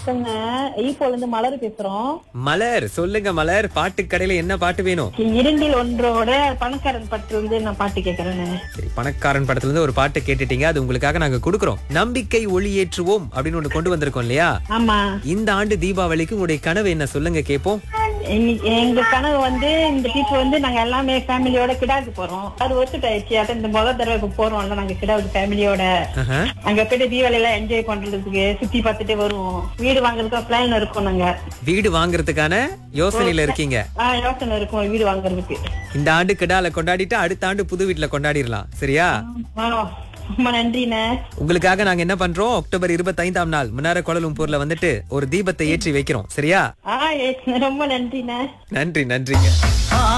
வணக்கங்க ஈப்போல இருந்து மலர் பேசுறோம் மலர் சொல்லுங்க மலர் பாட்டு கடையில என்ன பாட்டு வேணும் இரண்டில் ஒன்றோட பணக்காரன் பட்டு வந்து நான் பாட்டு கேக்குறேன்னு சரி பணக்காரன் படத்துல இருந்து ஒரு பாட்டு கேட்டுட்டீங்க அது உங்களுக்காக நாங்க கொடுக்குறோம் நம்பிக்கை ஒளியேற்றுவோம் அப்படின்னு ஒண்ணு கொண்டு வந்திருக்கோம் இல்லையா ஆமா இந்த ஆண்டு தீபாவளிக்கு உங்களுடைய கனவு என்ன சொல்லுங்க கேப்போம் இன்னைக்கு எங்க கனவு வந்து இந்த ட்ரிப் வந்து நாங்க எல்லாமே ஃபேமிலியோட கிடாவுக்கு போறோம் அது ஒத்துட்டு ஆயிடுச்சு அதான் இந்த முதல் தடவை இப்ப போறோம்ல நாங்க கிடாவுக்கு ஃபேமிலியோட ஆஹா. அங்க போயிட்டு தீபாவளி எல்லாம் என்ஜாய் பண்றதுக்கு சுத்தி பார்த்துட்டு வருவோம் வீடு வாங்குறதுக்கு பிளான் இருக்கும் நாங்க வீடு வாங்குறதுக்கான யோசனையில இருக்கீங்க ஆஹ் யோசனை இருக்கும் வீடு வாங்குறதுக்கு இந்த ஆண்டு கிடால கொண்டாடிட்டு அடுத்த ஆண்டு புது வீட்டுல கொண்டாடிடலாம் சரியா ஆ, ரொம்ப நன்றிண்ணே உங்களுக்காக நாங்க என்ன பண்றோம் அக்டோபர் இருபத்தைந்தாம் நாள் முன்னார கோலலும்பூர்ல வந்துட்டு ஒரு தீபத்தை ஏற்றி வைக்கிறோம் சரியா ஆ ரொம்ப நன்றிண்ணே நன்றி நன்றிங்க